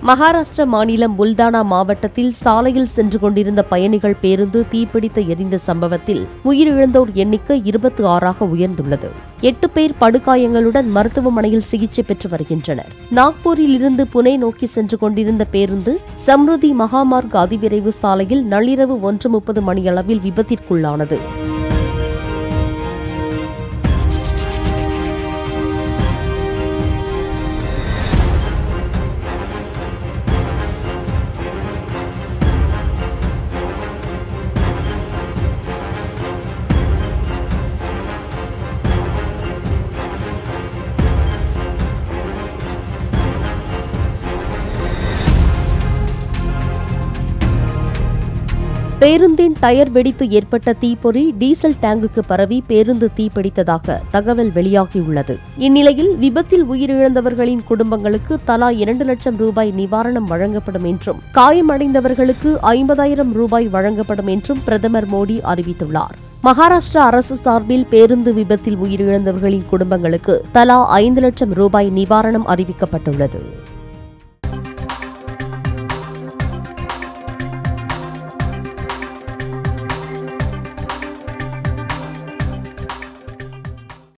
மகாராஷ்டிர மாநிலம் புல்தானா மாவட்டத்தில் சாலையில் சென்று கொண்டிருந்த பயணிகள் பேருந்து தீப்பிடித்து எரிந்த சம்பவத்தில் உயிரிழந்தோர் எண்ணிக்கை இருபத்தி ஆறாக உயர்ந்துள்ளது எட்டு பேர் படுகாயங்களுடன் மருத்துவமனையில் சிகிச்சை பெற்று வருகின்றனர் நாக்பூரில் இருந்து புனே நோக்கி சென்று கொண்டிருந்த பேருந்து சம்ருதி மகாமார்க் அதிவிரைவு சாலையில் நள்ளிரவு ஒன்று முப்பது மணியளவில் விபத்திற்குள்ளானது பேருந்தின் டயர் வெடித்து ஏற்பட்ட தீப்பொறி டீசல் டேங்குக்கு பரவி பேருந்து தீப்பிடித்ததாக தகவல் வெளியாகியுள்ளது இந்நிலையில் விபத்தில் உயிரிழந்தவர்களின் குடும்பங்களுக்கு தலா இரண்டு லட்சம் ரூபாய் நிவாரணம் வழங்கப்படும் என்றும் காயமடைந்தவர்களுக்கு ஐம்பதாயிரம் ரூபாய் வழங்கப்படும் என்றும் பிரதமர் மோடி அறிவித்துள்ளார் மகாராஷ்டிரா அரசு சார்பில் பேருந்து விபத்தில் உயிரிழந்தவர்களின் குடும்பங்களுக்கு தலா ஐந்து லட்சம் ரூபாய் நிவாரணம் அறிவிக்கப்பட்டுள்ளது